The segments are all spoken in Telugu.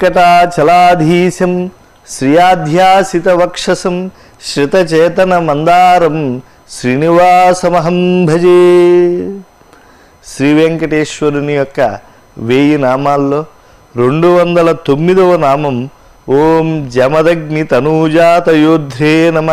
వెంకటాచలాధీశం శ్రియాధ్యాసిత వక్షసం శ్రితచేతన మందారం శ్రీనివాసమహం భజే శ్రీ వెంకటేశ్వరుని యొక్క వేయి నామాల్లో రెండు వందల తొమ్మిదవ నామం ఓం జమదగ్ని తనూజాతయోధ్రే నమ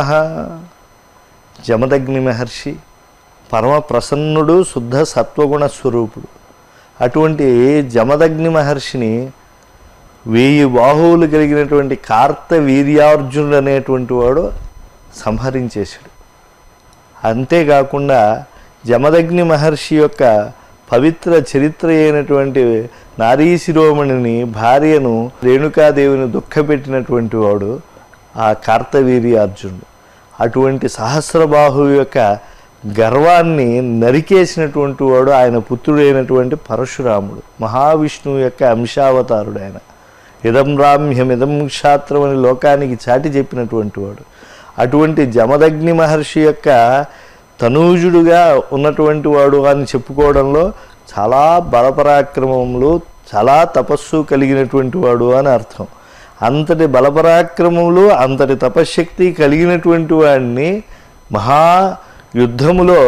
జమదగ్ని మహర్షి పరమ ప్రసన్నుడు శుద్ధ సత్వగుణ స్వరూపుడు అటువంటి జమదగ్ని మహర్షిని వెయ్యి బాహువులు కలిగినటువంటి కార్త వీర్యార్జునుడు అనేటువంటి వాడు సంహరించేశాడు అంతేకాకుండా జమదగ్ని మహర్షి యొక్క పవిత్ర చరిత్ర అయినటువంటి నారీ శిరోమణిని భార్యను రేణుకాదేవిని దుఃఖపెట్టినటువంటి వాడు ఆ కార్తవీర్యార్జునుడు అటువంటి సహస్రబాహు యొక్క గర్వాన్ని నరికేసినటువంటి వాడు ఆయన పుత్రుడైనటువంటి పరశురాముడు మహావిష్ణువు యొక్క అంశావతారుడు ఆయన ఇదం రామ్యం ఇదం క్షాత్రం అని లోకానికి చాటి చెప్పినటువంటి వాడు అటువంటి జమదగ్ని మహర్షి యొక్క తనూజుడుగా ఉన్నటువంటి వాడు అని చెప్పుకోవడంలో చాలా బలపరాక్రమములు చాలా తపస్సు కలిగినటువంటి వాడు అని అర్థం అంతటి బలపరాక్రమములు అంతటి తపశ్శక్తి కలిగినటువంటి వాడిని మహా యుద్ధములో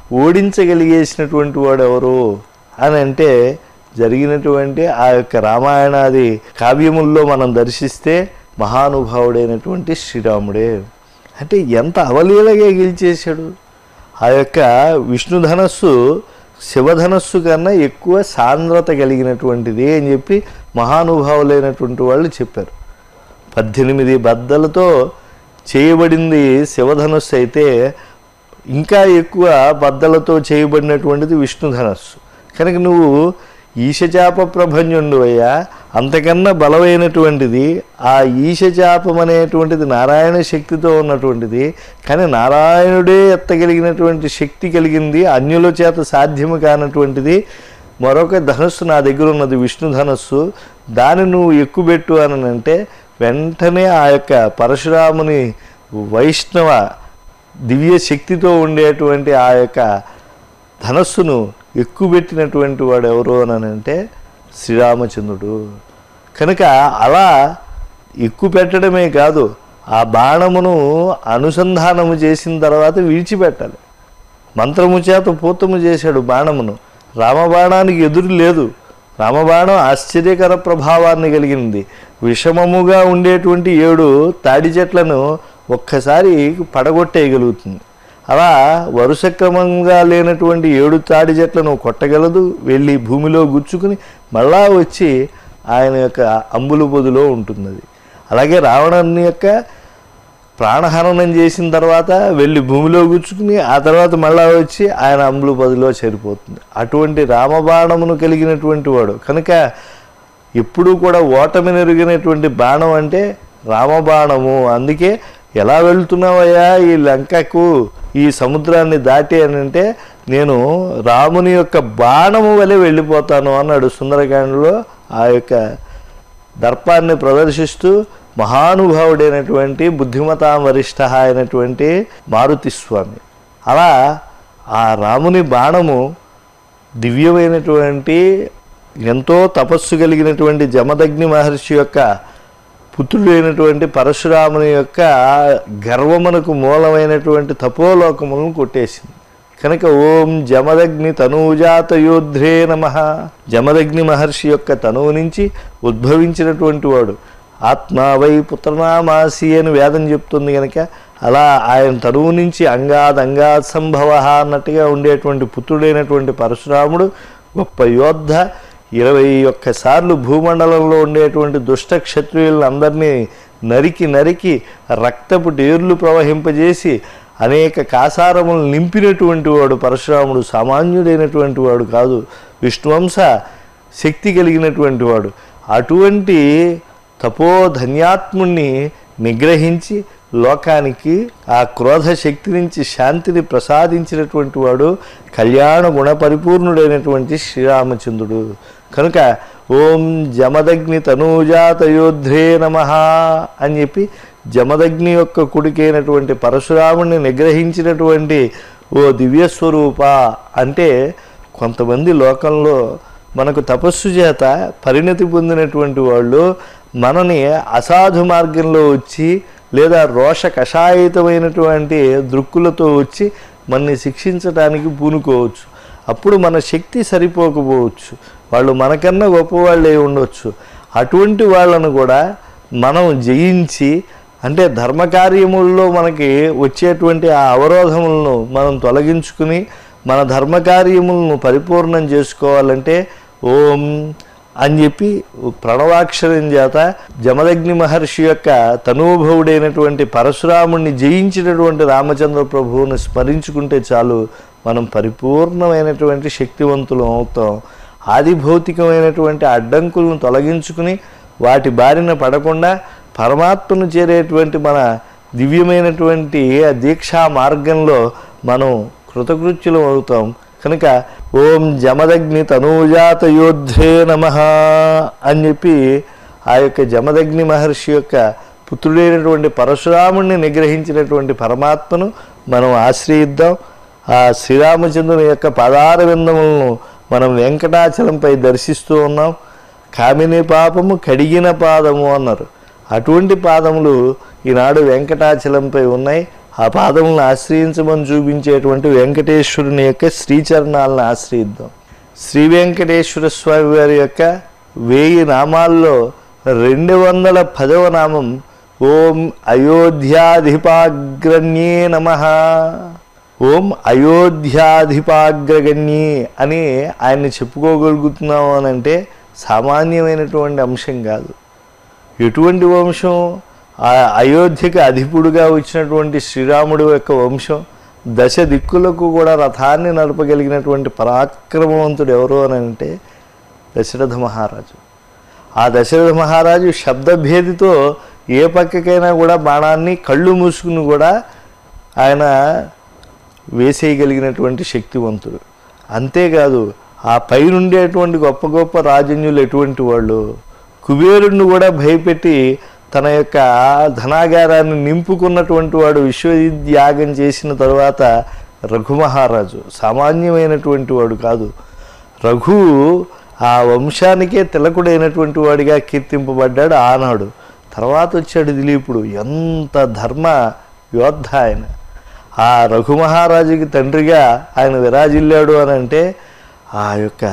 ఓడించగలిగేసినటువంటి వాడు ఎవరు అని అంటే జరిగినటువంటి ఆ యొక్క రామాయణాది కావ్యముల్లో మనం దర్శిస్తే మహానుభావుడైనటువంటి శ్రీరాముడే అంటే ఎంత అవలీలగా గెలిచేశాడు ఆ యొక్క విష్ణుధనస్సు శివధనస్సు కన్నా ఎక్కువ సాంద్రత కలిగినటువంటిది అని చెప్పి మహానుభావులైనటువంటి వాళ్ళు చెప్పారు పద్దెనిమిది బద్దలతో చేయబడింది శివధనస్సు అయితే ఇంకా ఎక్కువ బద్దలతో చేయబడినటువంటిది విష్ణుధనస్సు కనుక నువ్వు ఈశచాప ప్రభంజుండు అయ్యా అంతకన్నా బలమైనటువంటిది ఆ ఈశచాపం అనేటువంటిది నారాయణ శక్తితో ఉన్నటువంటిది కానీ నారాయణుడే ఎత్తగలిగినటువంటి శక్తి కలిగింది అన్యుల చేత సాధ్యము కానటువంటిది మరొక ధనస్సు నా దగ్గర ఉన్నది విష్ణు ధనస్సు దాన్ని నువ్వు ఎక్కుబెట్టు అని అంటే వెంటనే ఆ యొక్క పరశురాముని వైష్ణవ దివ్య శక్తితో ఉండేటువంటి ఆ యొక్క ధనస్సును ఎక్కుబెట్టినటువంటి వాడు ఎవరు అని అంటే శ్రీరామచంద్రుడు కనుక అలా ఎక్కువ పెట్టడమే కాదు ఆ బాణమును అనుసంధానము చేసిన తర్వాత విడిచిపెట్టాలి మంత్రము చేత పూతము చేశాడు బాణమును రామబాణానికి ఎదురు లేదు రామబాణం ఆశ్చర్యకర ప్రభావాన్ని కలిగింది విషమముగా ఉండేటువంటి ఏడు తాడి చెట్లను ఒక్కసారి పడగొట్టేయగలుగుతుంది అలా వరుస క్రమంగా లేనటువంటి ఏడు తాడి చెట్లను కొట్టగలదు వెళ్ళి భూమిలో గుచ్చుకుని మళ్ళా వచ్చి ఆయన యొక్క అంబులు పొదిలో ఉంటున్నది అలాగే రావణుని యొక్క ప్రాణహరణం చేసిన తర్వాత వెళ్ళి భూమిలో గుచ్చుకుని ఆ తర్వాత మళ్ళా వచ్చి ఆయన అంబులు పదిలో చేరిపోతుంది అటువంటి రామబాణమును కలిగినటువంటి వాడు కనుక ఎప్పుడూ కూడా ఓటమి నెరిగినటువంటి బాణం అంటే రామబాణము అందుకే ఎలా వెళ్తున్నావయ్యా ఈ లంకకు ఈ సముద్రాన్ని దాటి అని అంటే నేను రాముని యొక్క బాణము వలె వెళ్ళిపోతాను అన్నాడు సుందరకాండలో ఆ యొక్క దర్పాన్ని ప్రదర్శిస్తూ మహానుభావుడైనటువంటి బుద్ధిమతాం వరిష్ట అయినటువంటి మారుతిస్వామి అలా ఆ రాముని బాణము దివ్యమైనటువంటి ఎంతో తపస్సు కలిగినటువంటి జమదగ్ని మహర్షి యొక్క పుత్రుడైనటువంటి పరశురాముని యొక్క గర్వమునకు మూలమైనటువంటి తపోలోకములను కొట్టేసింది కనుక ఓం జమదగ్ని తనూజాత యోధ్రే నమ జమదగ్ని మహర్షి యొక్క తనువు నుంచి ఉద్భవించినటువంటి వాడు ఆత్మావై పుత్రనామాసి అని వేదం చెప్తుంది కనుక అలా ఆయన తనువు నుంచి అంగాద్ అంగాద్ సంభవ అన్నట్టుగా ఉండేటువంటి పుత్రుడైనటువంటి పరశురాముడు గొప్ప యోద్ధ ఇరవై ఒక్కసార్లు భూమండలంలో ఉండేటువంటి దుష్ట క్షత్రియులందరినీ నరికి నరికి రక్తపు డేర్లు ప్రవహింపజేసి అనేక కాసారములు నింపినటువంటి వాడు పరశురాముడు సామాన్యుడైనటువంటి వాడు కాదు విష్ణువంశ శక్తి కలిగినటువంటి వాడు అటువంటి తపోధన్యాత్ముణ్ణి నిగ్రహించి లోకానికి ఆ క్రోధ శక్తి నుంచి శాంతిని ప్రసాదించినటువంటి వాడు కళ్యాణ గుణ పరిపూర్ణుడైనటువంటి శ్రీరామచంద్రుడు కనుక ఓం జమదగ్ని తనూజాతయోధ్రే నమ అని చెప్పి జమదగ్ని యొక్క కుడికైనటువంటి పరశురాముణ్ణి నిగ్రహించినటువంటి ఓ దివ్యస్వరూప అంటే కొంతమంది లోకంలో మనకు తపస్సు చేత పరిణతి పొందినటువంటి వాళ్ళు మనని అసాధు మార్గంలో వచ్చి లేదా రోష కషాయితమైనటువంటి దృక్కులతో వచ్చి మనని శిక్షించడానికి పూనుకోవచ్చు అప్పుడు మన శక్తి సరిపోకపోవచ్చు వాళ్ళు మనకన్నా గొప్పవాళ్ళే ఉండొచ్చు అటువంటి వాళ్ళను కూడా మనం జయించి అంటే ధర్మకార్యముల్లో మనకి వచ్చేటువంటి ఆ అవరోధములను మనం తొలగించుకుని మన ధర్మకార్యములను పరిపూర్ణం చేసుకోవాలంటే ఓం అని చెప్పి ప్రణవాక్షరం చేత జమదగ్ని మహర్షి యొక్క తనూభవుడైనటువంటి పరశురాముణ్ణి జయించినటువంటి రామచంద్ర ప్రభువుని స్మరించుకుంటే చాలు మనం పరిపూర్ణమైనటువంటి శక్తివంతులం అవుతాం ఆది భౌతికమైనటువంటి అడ్డంకులను తొలగించుకుని వాటి బారిన పడకుండా పరమాత్మను చేరేటువంటి మన దివ్యమైనటువంటి ఆ దీక్షా మార్గంలో మనం కృతకృత్యులం అవుతాం కనుక ఓం జమదగ్ని తనూజాత యోద్ధే నమ అని చెప్పి ఆ యొక్క జమదగ్ని మహర్షి యొక్క పుత్రుడైనటువంటి పరశురాముణ్ణి నిగ్రహించినటువంటి పరమాత్మను మనం ఆశ్రయిద్దాం ఆ శ్రీరామచంద్రుని యొక్క పదార విందములను మనం వెంకటాచలంపై దర్శిస్తూ ఉన్నాం కామిని పాపము కడిగిన పాదము అన్నారు అటువంటి పాదములు ఈనాడు వెంకటాచలంపై ఉన్నాయి ఆ పాదములను ఆశ్రయించమని చూపించేటువంటి వెంకటేశ్వరుని యొక్క శ్రీచరణాలను ఆశ్రయిద్దాం శ్రీ వెంకటేశ్వర స్వామి వారి యొక్క వేయి నామాల్లో రెండు వందల పదవ నామం ఓం అయోధ్యాధిపాగ్రణ్యే నమ ఓం అయోధ్యాధిపాగ్రగణ్యే అని ఆయన్ని చెప్పుకోగలుగుతున్నాము అని అంటే సామాన్యమైనటువంటి అంశం కాదు ఎటువంటి వంశం ఆ అయోధ్యకి అధిపుడుగా వచ్చినటువంటి శ్రీరాముడు యొక్క వంశం దశ దిక్కులకు కూడా రథాన్ని నడపగలిగినటువంటి పరాక్రమవంతుడు ఎవరు అని అంటే దశరథ మహారాజు ఆ దశరథ మహారాజు శబ్దభేదితో ఏ పక్కకైనా కూడా బాణాన్ని కళ్ళు మూసుకుని కూడా ఆయన వేసేయగలిగినటువంటి శక్తివంతుడు అంతేకాదు ఆ పైనుండేటువంటి గొప్ప గొప్ప రాజన్యులు ఎటువంటి వాళ్ళు కుబేరుణ్ణి కూడా భయపెట్టి తన యొక్క ధనాగారాన్ని నింపుకున్నటువంటి వాడు విశ్వయాగం చేసిన తరువాత రఘుమహారాజు సామాన్యమైనటువంటి వాడు కాదు రఘు ఆ వంశానికే తిలకుడైనటువంటి వాడిగా కీర్తింపబడ్డాడు ఆనాడు తర్వాత వచ్చాడు దిలీపుడు ఎంత ధర్మ యోద్ధ ఆయన ఆ రఘుమహారాజుకి తండ్రిగా ఆయన విరాజిల్లాడు అని అంటే ఆ యొక్క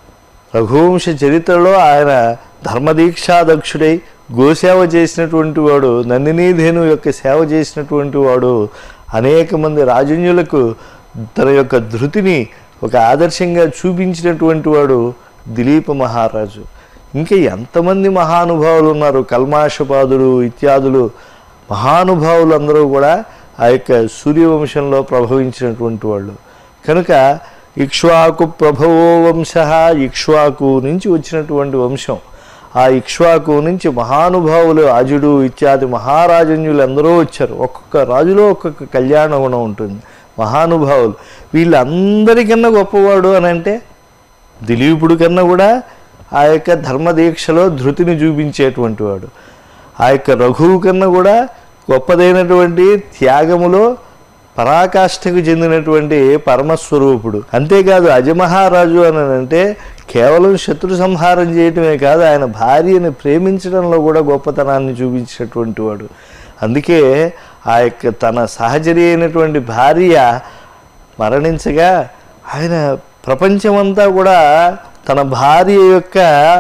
రఘువంశ చరిత్రలో ఆయన ధర్మదీక్షాదక్షుడై గోసేవ చేసినటువంటి వాడు నందినీధేను యొక్క సేవ చేసినటువంటి వాడు అనేక మంది రాజన్యులకు తన యొక్క ధృతిని ఒక ఆదర్శంగా చూపించినటువంటి వాడు దిలీప మహారాజు ఇంకా ఎంతమంది మహానుభావులు ఉన్నారు కల్మాషపాదుడు ఇత్యాదులు మహానుభావులు అందరూ కూడా ఆ యొక్క సూర్యవంశంలో ప్రభవించినటువంటి వాళ్ళు కనుక ఇక్ష్వాకు ప్రభవో వంశ ఇక్ష్వాకు నుంచి వచ్చినటువంటి వంశం ఆ ఇక్ష్వాకు నుంచి మహానుభావులు అజుడు ఇత్యాది మహారాజన్యులు అందరూ వచ్చారు ఒక్కొక్క రాజులో ఒక్కొక్క కళ్యాణ గుణం ఉంటుంది మహానుభావులు వీళ్ళందరికన్నా గొప్పవాడు అని అంటే దిలీపుడు కన్నా కూడా ఆ యొక్క ధర్మదీక్షలో ధృతిని చూపించేటువంటి వాడు ఆ యొక్క రఘువు కన్నా కూడా గొప్పదైనటువంటి త్యాగములో పరాకాష్ఠకు చెందినటువంటి పరమస్వరూపుడు అంతేకాదు అజమహారాజు అని అంటే కేవలం శత్రు సంహారం చేయటమే కాదు ఆయన భార్యని ప్రేమించడంలో కూడా గొప్పతనాన్ని చూపించినటువంటి వాడు అందుకే ఆ యొక్క తన సహచరి అయినటువంటి భార్య మరణించగా ఆయన ప్రపంచమంతా కూడా తన భార్య యొక్క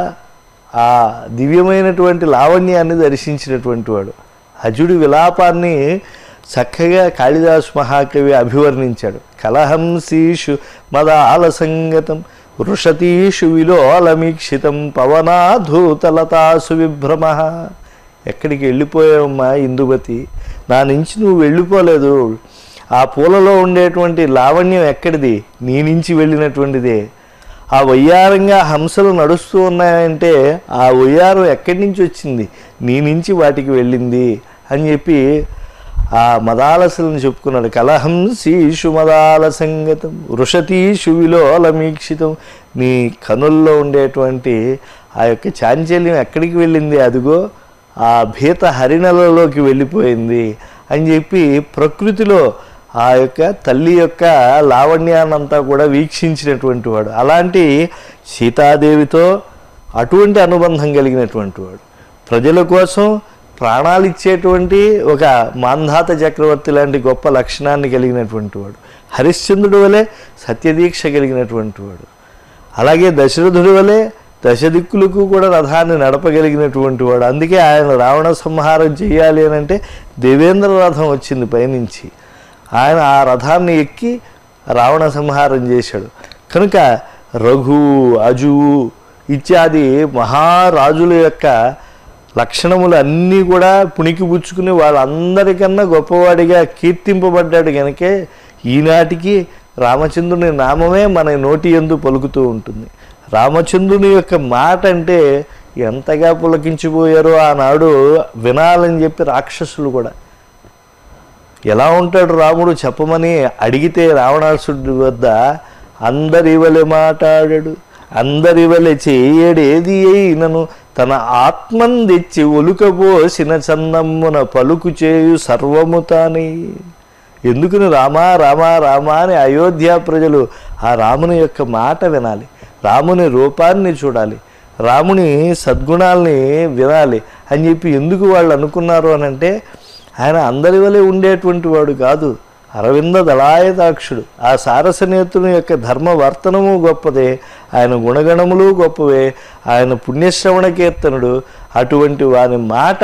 ఆ దివ్యమైనటువంటి లావణ్యాన్ని దర్శించినటువంటి వాడు అజుడి విలాపాన్ని చక్కగా కాళిదాస్ మహాకవి అభివర్ణించాడు కలహంసీషు మదాల సంగతం వృషతీషు విలోలమీక్షితం పవనాధూతలతాసు విభ్రమ ఎక్కడికి వెళ్ళిపోయావమ్మా ఇందుమతి నా నుంచి నువ్వు వెళ్ళిపోలేదు ఆ పూలలో ఉండేటువంటి లావణ్యం ఎక్కడిది నీ నుంచి వెళ్ళినటువంటిదే ఆ వయ్యారంగా హంసలు నడుస్తూ ఉన్నాయంటే ఆ వయ్యారం ఎక్కడి నుంచి వచ్చింది నీ నుంచి వాటికి వెళ్ళింది అని చెప్పి ఆ మదాలసలను చెప్పుకున్నాడు కలహంసీషు మదాల సంగతం వృషతీషు విలోలమీక్షితం నీ కనుల్లో ఉండేటువంటి ఆ యొక్క చాంచల్యం ఎక్కడికి వెళ్ళింది అదిగో ఆ భీత హరిణలలోకి వెళ్ళిపోయింది అని చెప్పి ప్రకృతిలో ఆ యొక్క తల్లి యొక్క లావణ్యాన్నంతా కూడా వీక్షించినటువంటి వాడు అలాంటి సీతాదేవితో అటువంటి అనుబంధం కలిగినటువంటి వాడు ప్రజల కోసం ప్రాణాలు ఇచ్చేటువంటి ఒక మాంధాత చక్రవర్తి లాంటి గొప్ప లక్షణాన్ని కలిగినటువంటి వాడు హరిశ్చంద్రుడి వలె సత్యదీక్ష కలిగినటువంటి వాడు అలాగే దశరథుడి వలె దశదిక్కులకు కూడా రథాన్ని నడపగలిగినటువంటి వాడు అందుకే ఆయన రావణ సంహారం చేయాలి అని అంటే దేవేంద్ర రథం వచ్చింది పైనుంచి ఆయన ఆ రథాన్ని ఎక్కి రావణ సంహారం చేశాడు కనుక రఘు అజువు ఇత్యాది మహారాజుల యొక్క లక్షణములు అన్నీ కూడా పుణికిపుచ్చుకుని వాళ్ళందరికన్నా గొప్పవాడిగా కీర్తింపబడ్డాడు కనుకే ఈనాటికి రామచంద్రుని నామమే మన నోటి ఎందు పలుకుతూ ఉంటుంది రామచంద్రుని యొక్క మాట అంటే ఎంతగా పులకించిపోయారో ఆనాడు వినాలని చెప్పి రాక్షసులు కూడా ఎలా ఉంటాడు రాముడు చెప్పమని అడిగితే రావణాసుడి వద్ద అందరి వలె మాట్లాడాడు అందరి వలె చేయడేది అయినను తన ఆత్మన్ తెచ్చి ఒలుకబోసిన చన్నమ్మున పలుకు చేయు సర్వము తానే ఎందుకుని రామా రామా రామా అని అయోధ్య ప్రజలు ఆ రాముని యొక్క మాట వినాలి రాముని రూపాన్ని చూడాలి రాముని సద్గుణాల్ని వినాలి అని చెప్పి ఎందుకు వాళ్ళు అనుకున్నారు అని అంటే ఆయన అందరి వలె ఉండేటువంటి వాడు కాదు అరవింద దళాయతాక్షుడు ఆ సారసనేతుని యొక్క ధర్మవర్తనము గొప్పదే ఆయన గుణగణములు గొప్పవే ఆయన పుణ్యశ్రవణ కీర్తనుడు అటువంటి వాని మాట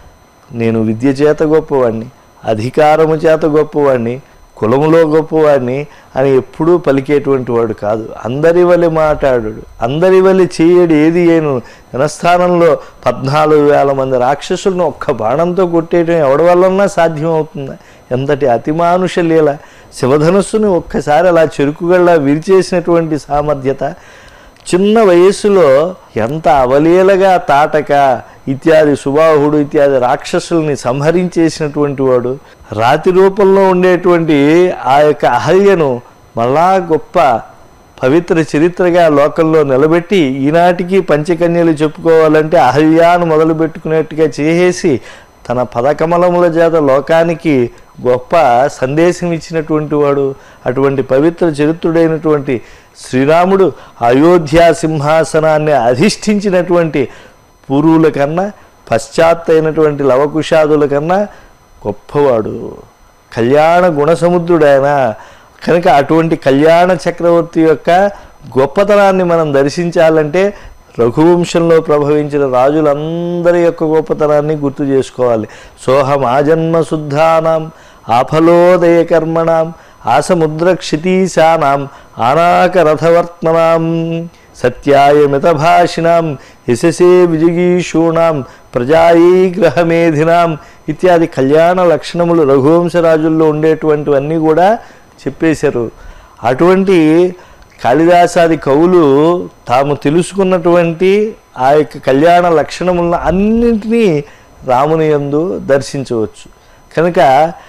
నేను విద్య చేత గొప్పవాడిని అధికారము చేత గొప్పవాడిని కులములో గొప్పవాడిని అని ఎప్పుడూ పలికేటువంటి వాడు కాదు అందరి వలె మాట్లాడు అందరి వలె చేయడు ఏది ఏను జనస్థానంలో పద్నాలుగు వేల మంది రాక్షసులను ఒక్క బాణంతో కొట్టేయడం ఎవడి వల్లన్నా సాధ్యం అవుతుందా ఎంతటి అతిమానుష లీల శివధనుస్సుని ఒక్కసారి అలా చెరుకుగళ్ళ విరిచేసినటువంటి సామర్థ్యత చిన్న వయస్సులో ఎంత అవలీలగా తాటక ఇత్యాది సుబాహుడు ఇత్యాది రాక్షసుల్ని సంహరించేసినటువంటి వాడు రాతి రూపంలో ఉండేటువంటి ఆ యొక్క అహల్యను మళ్ళా గొప్ప పవిత్ర చరిత్రగా లోకంలో నిలబెట్టి ఈనాటికి పంచకన్యలు చెప్పుకోవాలంటే అహల్యాను మొదలు పెట్టుకునేట్టుగా చేసేసి తన పదకమలముల చేత లోకానికి గొప్ప సందేశం ఇచ్చినటువంటి వాడు అటువంటి పవిత్ర చరిత్రుడైనటువంటి శ్రీరాముడు అయోధ్య సింహాసనాన్ని అధిష్ఠించినటువంటి పూర్వుల కన్నా పశ్చాత్తైనటువంటి లవకుశాదుల కన్నా గొప్పవాడు కళ్యాణ గుణసముద్రుడైన కనుక అటువంటి కళ్యాణ చక్రవర్తి యొక్క గొప్పతనాన్ని మనం దర్శించాలంటే రఘువంశంలో ప్రభవించిన రాజులందరి యొక్క గొప్పతనాన్ని గుర్తు చేసుకోవాలి సోహం ఆజన్మ శుద్ధానాం ఆఫలోదయ కర్మణాం ఆసముద్ర క్షితీశానాం ఆనాక రథవర్త్మనాం సత్యాయ మితభాషిణాం యశసే విజగీషూణాం ప్రజాయీ గ్రహమేధినాం ఇత్యాది కళ్యాణ లక్షణములు రఘువంశరాజుల్లో ఉండేటువంటివన్నీ కూడా చెప్పేశారు అటువంటి కాళిదాసాది కవులు తాము తెలుసుకున్నటువంటి ఆ యొక్క కళ్యాణ లక్షణములను అన్నింటినీ రాముని యందు దర్శించవచ్చు కనుక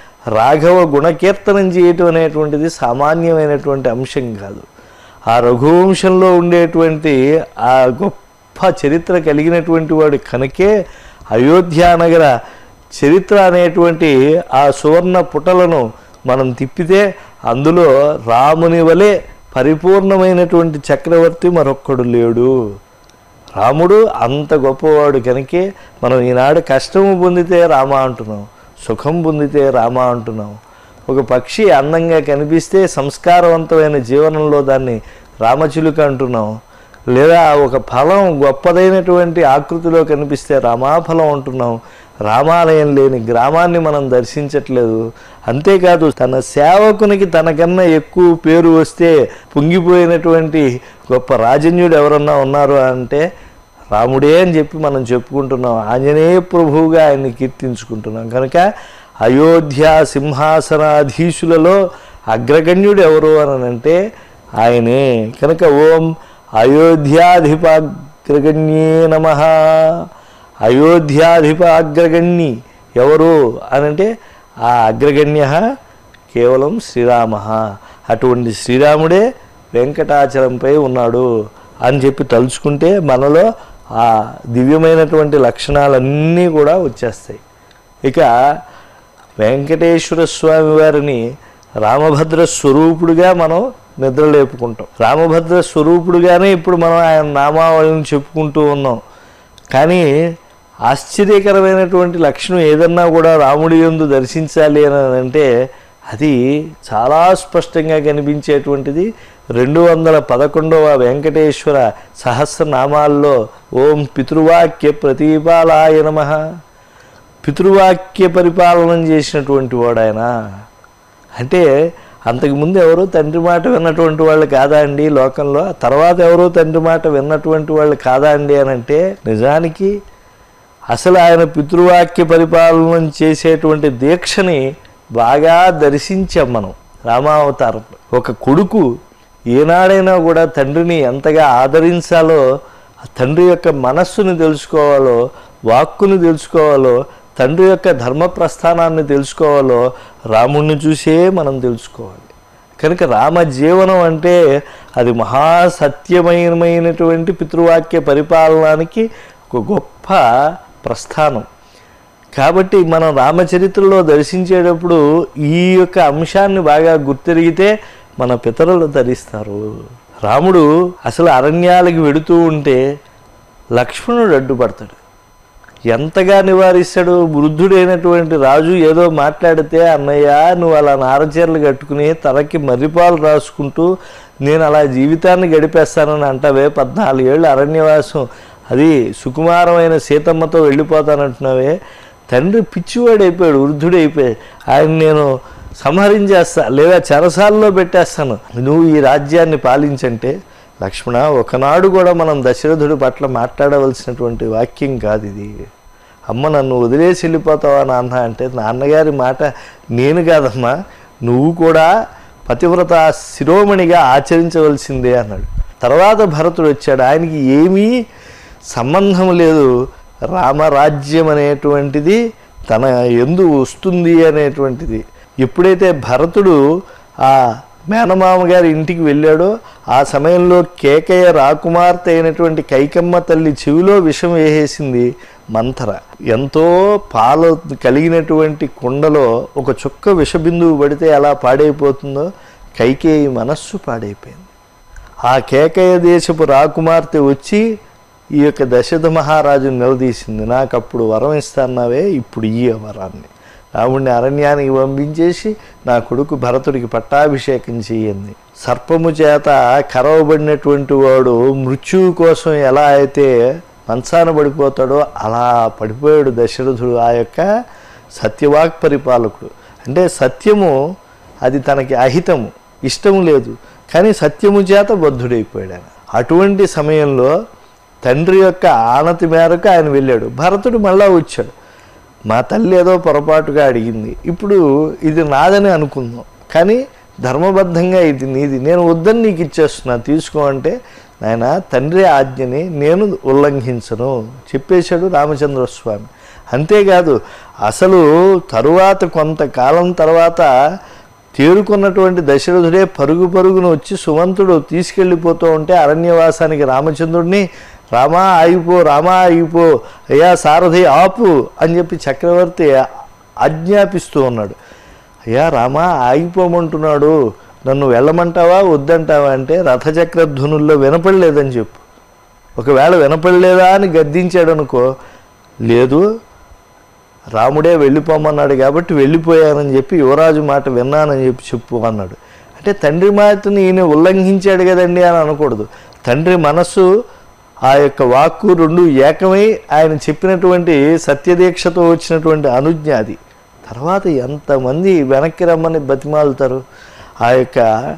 రాఘవ గుణకీర్తనం చేయటం అనేటువంటిది సామాన్యమైనటువంటి అంశం కాదు ఆ రఘువంశంలో ఉండేటువంటి ఆ గొప్ప చరిత్ర కలిగినటువంటి వాడు కనుకే అయోధ్యానగర చరిత్ర అనేటువంటి ఆ సువర్ణ పుటలను మనం తిప్పితే అందులో రాముని వలె పరిపూర్ణమైనటువంటి చక్రవర్తి మరొక్కడు లేడు రాముడు అంత గొప్పవాడు కనుకే మనం ఈనాడు కష్టము పొందితే రామ అంటున్నాం సుఖం పొందితే రామ అంటున్నాం ఒక పక్షి అందంగా కనిపిస్తే సంస్కారవంతమైన జీవనంలో దాన్ని రామచిలుక అంటున్నాం లేదా ఒక ఫలం గొప్పదైనటువంటి ఆకృతిలో కనిపిస్తే రామాఫలం అంటున్నాం రామాలయం లేని గ్రామాన్ని మనం దర్శించట్లేదు అంతేకాదు తన సేవకునికి తనకన్నా ఎక్కువ పేరు వస్తే పొంగిపోయినటువంటి గొప్ప రాజన్యుడు ఎవరన్నా ఉన్నారు అంటే రాముడే అని చెప్పి మనం చెప్పుకుంటున్నాం ఆంజనేయ ప్రభువుగా ఆయన్ని కీర్తించుకుంటున్నాం కనుక అయోధ్య సింహాసనాధీశులలో అగ్రగణ్యుడు ఎవరు అని అంటే ఆయనే కనుక ఓం అయోధ్యాధిపాగ్రగణ్యే నమ అయోధ్యాధిప అగ్రగణ్యి ఎవరు అనంటే ఆ అగ్రగణ్య కేవలం శ్రీరామ అటువంటి శ్రీరాముడే వెంకటాచలంపై ఉన్నాడు అని చెప్పి తలుచుకుంటే మనలో ఆ దివ్యమైనటువంటి లక్షణాలన్నీ కూడా వచ్చేస్తాయి ఇక వెంకటేశ్వర స్వామి వారిని రామభద్ర స్వరూపుడుగా మనం నిద్రలేపుకుంటాం రామభద్ర స్వరూపుడుగానే ఇప్పుడు మనం ఆయన నామావళిని చెప్పుకుంటూ ఉన్నాం కానీ ఆశ్చర్యకరమైనటువంటి లక్షణం ఏదన్నా కూడా రాముడి యందు దర్శించాలి అని అంటే అది చాలా స్పష్టంగా కనిపించేటువంటిది రెండు వందల పదకొండవ వెంకటేశ్వర సహస్రనామాల్లో ఓం పితృవాక్య ప్రతిపాలాయ నమ పితృవాక్య పరిపాలన చేసినటువంటి వాడు ఆయన అంటే అంతకుముందు ఎవరో తండ్రి మాట విన్నటువంటి వాళ్ళు కాదా అండి లోకంలో తర్వాత ఎవరో తండ్రి మాట విన్నటువంటి వాళ్ళు కాదా అండి అని అంటే నిజానికి అసలు ఆయన పితృవాక్య పరిపాలన చేసేటువంటి దీక్షని బాగా దర్శించాం మనం రామావతారం ఒక కొడుకు ఏనాడైనా కూడా తండ్రిని ఎంతగా ఆదరించాలో ఆ తండ్రి యొక్క మనస్సుని తెలుసుకోవాలో వాక్కుని తెలుసుకోవాలో తండ్రి యొక్క ధర్మ ప్రస్థానాన్ని తెలుసుకోవాలో రాముణ్ణి చూసే మనం తెలుసుకోవాలి కనుక రామ జీవనం అంటే అది మహాసత్యమయమైనటువంటి పితృవాక్య పరిపాలనానికి ఒక గొప్ప ప్రస్థానం కాబట్టి మనం రామచరిత్రలో దర్శించేటప్పుడు ఈ యొక్క అంశాన్ని బాగా గుర్తెరిగితే మన పితరులు ధరిస్తారు రాముడు అసలు అరణ్యాలకి వెడుతూ ఉంటే లక్ష్మణుడు అడ్డుపడతాడు ఎంతగా నివారిస్తాడు వృద్ధుడైనటువంటి రాజు ఏదో మాట్లాడితే అన్నయ్య నువ్వు అలా నారచీరలు కట్టుకుని తలకి మర్రిపాలు రాసుకుంటూ నేను అలా జీవితాన్ని గడిపేస్తానని అంటావే పద్నాలుగేళ్ళు అరణ్యవాసం అది సుకుమారమైన సీతమ్మతో వెళ్ళిపోతానంటున్నావే తండ్రి పిచ్చివాడైపోయాడు వృద్ధుడైపోయాడు ఆయన నేను సంహరించేస్తా లేదా చెరసాల్లో పెట్టేస్తాను నువ్వు ఈ రాజ్యాన్ని పాలించంటే లక్ష్మణ ఒకనాడు కూడా మనం దశరథుడి పట్ల మాట్లాడవలసినటువంటి వాక్యం కాదు ఇది అమ్మ నన్ను వదిలేసి వెళ్ళిపోతావా నాన్న అంటే నాన్నగారి మాట నేను కాదమ్మా నువ్వు కూడా పతివ్రత శిరోమణిగా ఆచరించవలసిందే అన్నాడు తర్వాత భరతుడు వచ్చాడు ఆయనకి ఏమీ సంబంధం లేదు రామరాజ్యం అనేటువంటిది తన ఎందు వస్తుంది అనేటువంటిది ఎప్పుడైతే భరతుడు ఆ మేనమామ గారి ఇంటికి వెళ్ళాడో ఆ సమయంలో కేకయ్య రాకుమార్తె అయినటువంటి కైకమ్మ తల్లి చెవిలో విషం వేసేసింది మంథర ఎంతో పాలు కలిగినటువంటి కుండలో ఒక చుక్క విషబిందువు పడితే ఎలా పాడైపోతుందో కైకేయి మనస్సు పాడైపోయింది ఆ కేకయ్య దేశపు రాకుమార్తె వచ్చి ఈ యొక్క దశరథ మహారాజుని నిలదీసింది నాకు అప్పుడు వరం ఇస్తాన్నావే ఇప్పుడు ఈ వరాన్ని రాముడిని అరణ్యానికి పంపించేసి నా కొడుకు భరతుడికి పట్టాభిషేకం చేయండి సర్పము చేత కరవబడినటువంటి వాడు మృత్యువు కోసం ఎలా అయితే మంచాన పడిపోతాడో అలా పడిపోయాడు దశరథుడు ఆ యొక్క సత్యవాక్ పరిపాలకుడు అంటే సత్యము అది తనకి అహితము ఇష్టము లేదు కానీ సత్యము చేత బద్ధుడైపోయాడు ఆయన అటువంటి సమయంలో తండ్రి యొక్క ఆనతి మేరకు ఆయన వెళ్ళాడు భరతుడు మళ్ళా వచ్చాడు మా తల్లి ఏదో పొరపాటుగా అడిగింది ఇప్పుడు ఇది నాదని అనుకుందాం కానీ ధర్మబద్ధంగా ఇది నీది నేను వద్దని నీకు ఇచ్చేస్తున్నా తీసుకో అంటే నాయన తండ్రి ఆజ్ఞని నేను ఉల్లంఘించను చెప్పేశాడు రామచంద్రస్వామి అంతేకాదు అసలు తరువాత కొంతకాలం తర్వాత తేరుకున్నటువంటి దశరథుడే పరుగు పరుగున వచ్చి సుమంతుడు తీసుకెళ్ళిపోతూ ఉంటే అరణ్యవాసానికి రామచంద్రుడిని రామా ఆగిపో రామా ఆగిపో అయ్యా సారథి ఆపు అని చెప్పి చక్రవర్తి ఆజ్ఞాపిస్తూ ఉన్నాడు అయ్యా రామా ఆగిపోమంటున్నాడు నన్ను వెళ్ళమంటావా వద్దంటావా అంటే రథచక్రధ్వనుల్లో వినపడలేదని చెప్పు ఒకవేళ వినపడలేదా అని గద్దించాడు అనుకో లేదు రాముడే వెళ్ళిపోమన్నాడు కాబట్టి వెళ్ళిపోయానని చెప్పి యువరాజు మాట విన్నానని చెప్పి చెప్పు అన్నాడు అంటే తండ్రి మాటని ఈయన ఉల్లంఘించాడు కదండి అని అనకూడదు తండ్రి మనస్సు ఆ యొక్క వాక్కు రెండు ఏకమై ఆయన చెప్పినటువంటి సత్యదీక్షతో వచ్చినటువంటి అనుజ్ఞ అది తర్వాత ఎంతమంది వెనక్కి రమ్మని బతిమాలుతారు ఆ యొక్క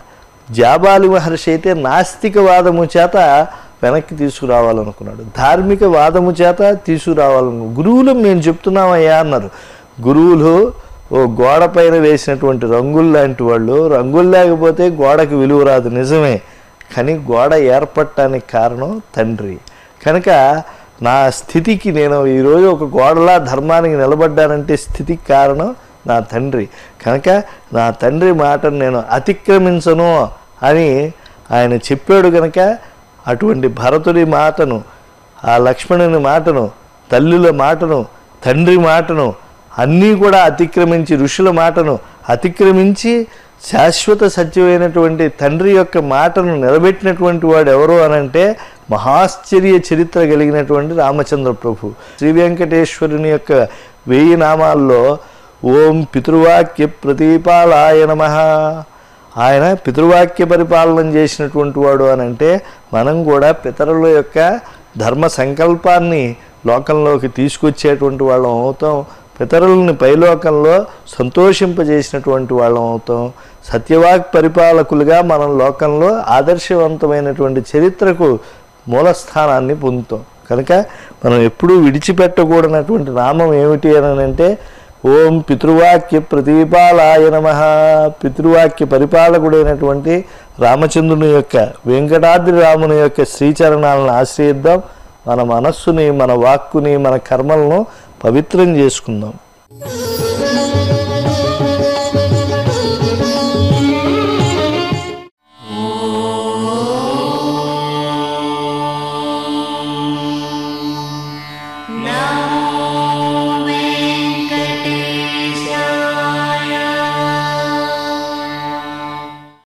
జాబాలి మహర్షి అయితే నాస్తికవాదము చేత వెనక్కి తీసుకురావాలనుకున్నాడు ధార్మిక వాదము చేత తీసుకురావాలను గురువులు మేము చెప్తున్నామయ్యా అన్నారు గురువులు ఓ గోడ పైన వేసినటువంటి రంగులు లాంటి వాళ్ళు రంగులు లేకపోతే గోడకు విలువ రాదు నిజమే కానీ గోడ ఏర్పడటానికి కారణం తండ్రి కనుక నా స్థితికి నేను ఈరోజు ఒక గోడలా ధర్మానికి నిలబడ్డానంటే స్థితికి కారణం నా తండ్రి కనుక నా తండ్రి మాటను నేను అతిక్రమించను అని ఆయన చెప్పాడు కనుక అటువంటి భరతుడి మాటను ఆ లక్ష్మణుని మాటను తల్లుల మాటను తండ్రి మాటను అన్నీ కూడా అతిక్రమించి ఋషుల మాటను అతిక్రమించి శాశ్వత సత్యమైనటువంటి తండ్రి యొక్క మాటను నిలబెట్టినటువంటి వాడు ఎవరు అనంటే మహాశ్చర్య చరిత్ర కలిగినటువంటి రామచంద్ర ప్రభు శ్రీ వెంకటేశ్వరుని యొక్క వెయ్యి నామాల్లో ఓం పితృవాక్య ప్రతీపాలాయ నమ ఆయన పితృవాక్య పరిపాలన చేసినటువంటి వాడు అని అంటే మనం కూడా పితరుల యొక్క ధర్మ సంకల్పాన్ని లోకంలోకి తీసుకొచ్చేటువంటి వాళ్ళం అవుతాం పితరులని పైలోకంలో సంతోషింపజేసినటువంటి వాళ్ళం అవుతాం సత్యవాక్ పరిపాలకులుగా మనం లోకంలో ఆదర్శవంతమైనటువంటి చరిత్రకు మూలస్థానాన్ని పొందుతాం కనుక మనం ఎప్పుడూ విడిచిపెట్టకూడనటువంటి నామం ఏమిటి అని అంటే ఓం పితృవాక్య ప్రతీపాలాయ నమ పితృవాక్య పరిపాలకుడైనటువంటి రామచంద్రుని యొక్క వెంకటాద్రి రాముని యొక్క శ్రీచరణాలను ఆశ్రయిద్దాం మన మనస్సుని మన వాక్కుని మన కర్మలను పవిత్రం చేసుకుందాం